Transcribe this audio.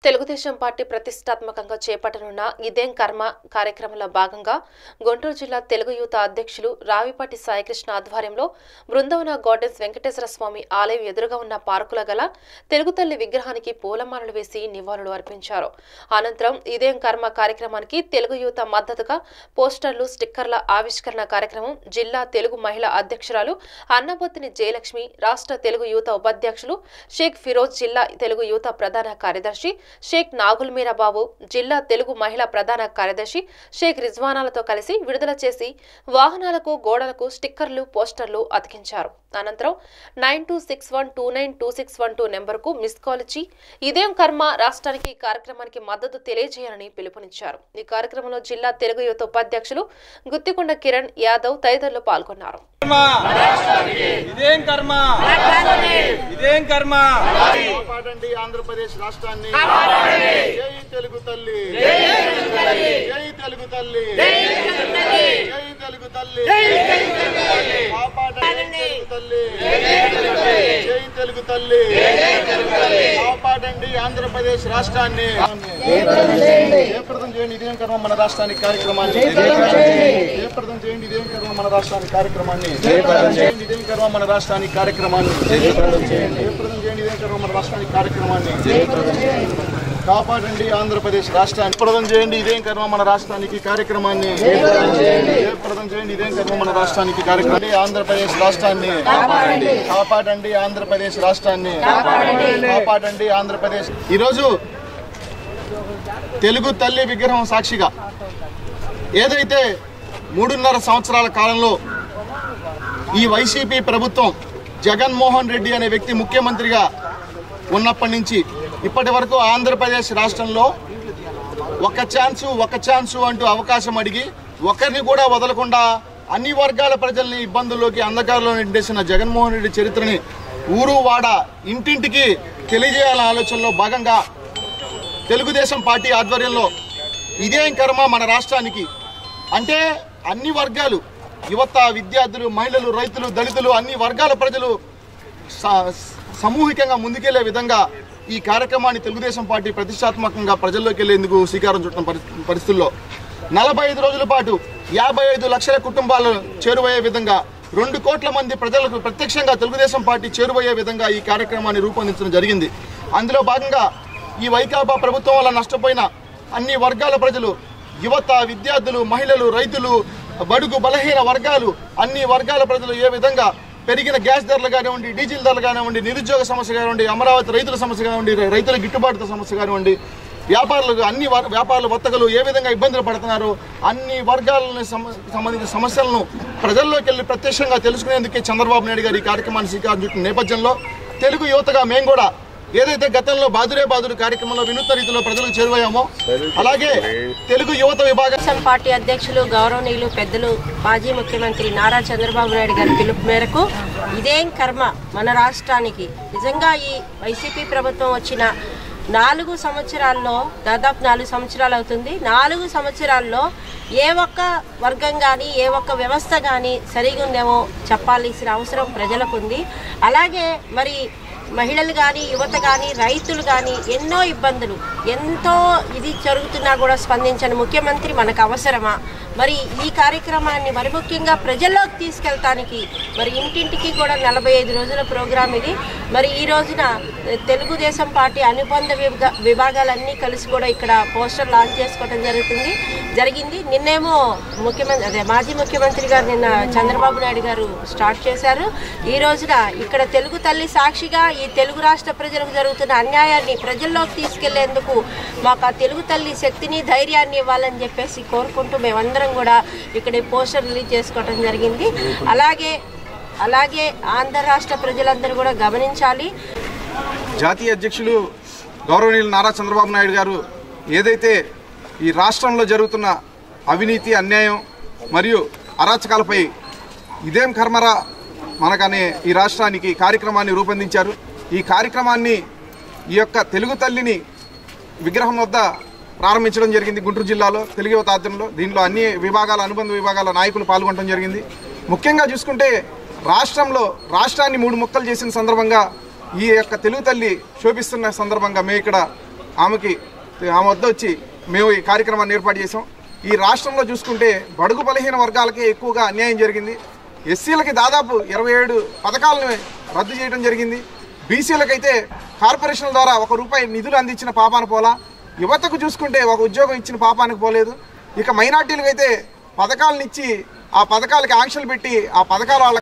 Telugu Desam party ప్రతిష్టాత్మకంగా చేపట్టనున్న ఇదేం కర్మ కార్యక్రమంలో భాగంగా గుంటూరు జిల్లా తెలుగు యువత అధ్యక్షులు రావిపాటి సాయికృష్ణ ఆధ్వర్యంలో బృందావన గార్డెన్స్ వెంకటేశ్వర స్వామి ఆలయం ఎదురుగా ఉన్న పార్కుల గల తెలుగు తల్లి విగ్రహానికి పూలమాలలు వేసి నివాళులు అర్పించారు అనంతరం ఇదేం కర్మ కార్యక్రమానికి తెలుగు యువత మద్దతుగా పోస్టర్లు స్టిక్కర్ల ఆవిష్కరణ కార్యక్రమం జిల్లా తెలుగు మహిళా అధ్యక్షురాలు అన్నబొత్తిని జయలక్ష్మి రాష్ట్ర తెలుగు యువత ఉపాధ్యక్షులు షేక్ ఫిరోజ్ జిల్లా తెలుగు యువత ప్రధాన కార్యదర్శి షేక్ నాగుల్ మీరా బాబు జిల్లా తెలుగు మహిళా ప్రధాన కార్యదర్శి షేక్ రిజ్వానాలతో కలిసి విడుదల చేసి వాహనాలకు గోడలకు స్టిక్కర్లు పోస్టర్లు అతికించారు అనంతరం nine two six one two nine two six one two నెంబర్కు మిస్ కాల్ ఇచ్చి ఇదేం కర్మ రాష్ట్రానికి ఈ కార్యక్రమానికి మద్దతు తెలియజేయాలని పిలుపునిచ్చారు ఈ కార్యక్రమంలో జిల్లా తెలుగు యువత ఉపాధ్యక్షులు గుత్తికొండ కిరణ్ యాదవ్ తదితరులు పాల్గొన్నారు కర్మ ఇదేం కర్మ ఇదేం కర్మ కాపాడండి ఆంధ్రప్రదేశ్ రాష్ట్రాన్ని జై తెలుగు తల్లి జై తెలుగు తల్లి జై తెలుగు తల్లి కాపాడండి తెలుగు తల్లి జై తెలుగు తల్లి కాపాడండి ఆంధ్రప్రదేశ్ రాష్ట్రాన్ని జయప్రదం చేయండి ఇదేం కర్మ మన రాష్ట్రానికి కార్యక్రమాన్ని జయప్రదం చేయండి ఇదేం కర్మ మన రాష్ట్రానికి కార్యక్రమాన్ని జయప్రదం చేయండి ఇదేం కర్మ మన రాష్ట్రానికి కార్యక్రమాన్ని జయప్రదం చేయండి జయప్రదం చేయండి ఇదేం కర్మ మన రాష్ట్రానికి కార్యక్రమాన్ని జయప్రదం చేయండి కాపాడండి ఆంధ్రప్రదేశ్ రాష్ట్రాన్ని జయప్రదం చేయండి ఇదేం కర్మ మన రాష్ట్రానికి కార్యక్రమాన్ని జయప్రదం చేయండి జయప్రదం చేయండి ఇదేం కర్మ మన రాష్ట్రానికి కార్యక్రమాన్ని ఆంధ్రప్రదేశ్ రాష్ట్రాన్ని కాపాడండి ఆంధ్రప్రదేశ్ రాష్ట్రాన్ని కాపాడండి ఆంధ్రప్రదేశ్ ఈరోజు తెలుగు తల్లి విగ్రహం సాక్షిగా ఏదైతే మూడున్నర సంవత్సరాల కాలంలో ఈ వైసీపీ ప్రభుత్వం జగన్మోహన్ రెడ్డి అనే వ్యక్తి ముఖ్యమంత్రిగా ఉన్నప్పటి నుంచి ఇప్పటి వరకు ఆంధ్రప్రదేశ్ రాష్ట్రంలో ఒక ఛాన్సు ఒక ఛాన్సు అంటూ అవకాశం అడిగి ఒకరిని కూడా వదలకుండా అన్ని వర్గాల ప్రజల్ని ఇబ్బందుల్లోకి అంధకారంలో నెట్టేసిన జగన్మోహన్ రెడ్డి చరిత్రని ఊరు వాడ ఇంటింటికి తెలియజేయాలనే ఆలోచనలో భాగంగా తెలుగుదేశం పార్టీ ఆధ్వర్యంలో ఇదేం కర్మ మన రాష్ట్రానికి అంటే అన్ని వర్గాలు యువత విద్యార్థులు మహిళలు రైతులు దళితులు అన్ని వర్గాల ప్రజలు స- సమూహికంగా ముందుకెళ్లే విధంగా ఈ కార్యక్రమాన్ని తెలుగుదేశం పార్టీ ప్రతిష్టాత్మకంగా ప్రజల్లోకి వెళ్లేందుకు శ్రీకారం చుట్టిన పరి- పరిస్థితుల్లో నలభై ఐదు రోజుల పాటు యాభై ఐదు లక్షల కుటుంబాలు చేరువయ్యే విధంగా రెండు కోట్ల మంది ప్రజలకు ప్రత్యక్షంగా తెలుగుదేశం పార్టీ చేరువయ్యే విధంగా ఈ కార్యక్రమాన్ని రూపొందించడం జరిగింది అందులో భాగంగా ఈ వైకాపా ప్రభుత్వం వల్ల నష్టపోయిన అన్ని వర్గాల ప్రజలు యువత విద్యార్థులు మహిళలు రైతులు బడుగు బలహీన వర్గాలు అన్ని వర్గాల ప్రజలు ఏ విధంగా పెరిగిన గ్యాస్ ధరలు కానివ్వండి డీజిల్ ధరలు కానివ్వండి నిరుద్యోగ సమస్య కానివ్వండి అమరావతి రైతుల సమస్య కానివ్వండి రైతుల గిట్టుబాటు సమస్య కానివ్వండి వ్యాపారులకు అన్ని వర్- వ్యాపారుల వర్తకులు ఏ విధంగా ఇబ్బందులు పడుతున్నారు అన్ని వర్గాలను సమ- సంబంధించిన సమస్యలను ప్రజల్లోకి వెళ్ళి ప్రత్యక్షంగా తెలుసుకునేందుకే చంద్రబాబు నాయుడు గారు ఈ కార్యక్రమాన్ని శ్రీకారం చుట్టిన నేపథ్యంలో తెలుగు యువతగా మేము కూడా ఏదైతే గతంలో బాదురే బాదురు కార్యక్రమంలో వినూత్న రీతిలో ప్రజలకు చేరువయ్యామో అలాగే తెలుగు యువత విభాగం తెలుగుదేశం పార్టీ అధ్యక్షులు గౌరవనీయులు పెద్దలు మాజీ ముఖ్యమంత్రి నారా చంద్రబాబు నాయుడు గారి పిలుపు మేరకు ఇదేం కర్మ మన రాష్ట్రానికి నిజంగా ఈ వైసీపీ ప్రభుత్వం వచ్చిన నాలుగు సంవత్సరాల్లో దాదాపు నాలుగు సంవత్సరాలు అవుతుంది నాలుగు సంవత్సరాల్లో ఏ ఒక్క వర్గం కానీ ఏ ఒక్క వ్యవస్థ కానీ సరిగా ఉందేమో చెప్పాల్సిన అవసరం ప్రజలకు ఉంది అలాగే మరి మహిళలు కానీ యువత కానీ రైతులు కానీ ఎన్నో ఇబ్బందులు ఎంతో ఇది జరుగుతున్నా కూడా స్పందించని ముఖ్యమంత్రి మనకు అవసరమా మరి ఈ కార్యక్రమాన్ని మరి ముఖ్యంగా ప్రజల్లోకి తీసుకెళ్తానికి మరి ఇంటింటికి కూడా నలభై ఐదు రోజుల ప్రోగ్రాం ఇది మరి ఈ రోజున తెలుగుదేశం పార్టీ అనుబంధ విభా విభాగాలన్నీ కలిసి కూడా ఇక్కడ పోస్టర్ లాంచ్ చేసుకోవడం జరుగుతుంది జరిగింది నిన్నేమో ముఖ్యమంత్రి అదే మాజీ ముఖ్యమంత్రి గారు నిన్న చంద్రబాబు నాయుడు గారు స్టార్ట్ చేశారు ఈ రోజున ఇక్కడ తెలుగు తల్లి సాక్షిగా ఈ తెలుగు రాష్ట్ర ప్రజలకు జరుగుతున్న అన్యాయాన్ని ప్రజల్లోకి తీసుకెళ్లేందుకు మాకు ఆ తెలుగు తల్లి శక్తిని ధైర్యాన్ని ఇవ్వాలని చెప్పేసి కోరుకుంటూ మేమందరం కూడా ఇక్కడ ఈ పోస్టర్ రిలీజ్ చేసుకోవడం జరిగింది అలాగే అలాగే ఆంధ్ర రాష్ట్ర ప్రజలందరూ కూడా గమనించాలి జాతీయ అధ్యక్షులు గౌరవనీయులు నారా చంద్రబాబు నాయుడు గారు ఏదైతే ఈ రాష్ట్రంలో జరుగుతున్న అవినీతి అన్యాయం మరియు అరాచకాలపై ఇదేం కర్మరా మనకనే ఈ రాష్ట్రానికి కార్యక్రమాన్ని రూపొందించారు ఈ కార్యక్రమాన్ని ఈ యొక్క తెలుగు తల్లిని విగ్రహం వద్ద ప్రారంభించడం జరిగింది గుంటూరు జిల్లాలో తెలుగు యువత ఆధ్వర్యంలో దీనిలో అన్ని విభాగాల అనుబంధ విభాగాల నాయకులు పాల్గొనడం జరిగింది ముఖ్యంగా చూసుకుంటే రాష్ట్రంలో రాష్ట్రాన్ని మూడు ముక్కలు చేసిన సందర్భంగా ఈ యొక్క తెలుగు తల్లి శోభిస్తున్న సందర్భంగా మేము ఇక్కడ ఆమెకి ఆమె వద్ద వచ్చి మేము ఈ కార్యక్రమాన్ని ఏర్పాటు చేసాం ఈ రాష్ట్రంలో చూసుకుంటే బడుగు బలహీన వర్గాలకే ఎక్కువగా అన్యాయం జరిగింది ఎస్సీలకి దాదాపు ఇరవై ఏడు పథకాలను రద్దు చేయడం జరిగింది బీసీలకైతే కార్పొరేషన్ల ద్వారా ఒక రూపాయి నిధులు అందించిన పాపాన పోలా యువతకు చూసుకుంటే ఒక ఉద్యోగం ఇచ్చిన పాపానికి పోలేదు ఇక మైనార్టీలకు అయితే పథకాలను ఇచ్చి ఆ పథకాలకి ఆంక్షలు పెట్టి ఆ పథకాలు వాళ్ళ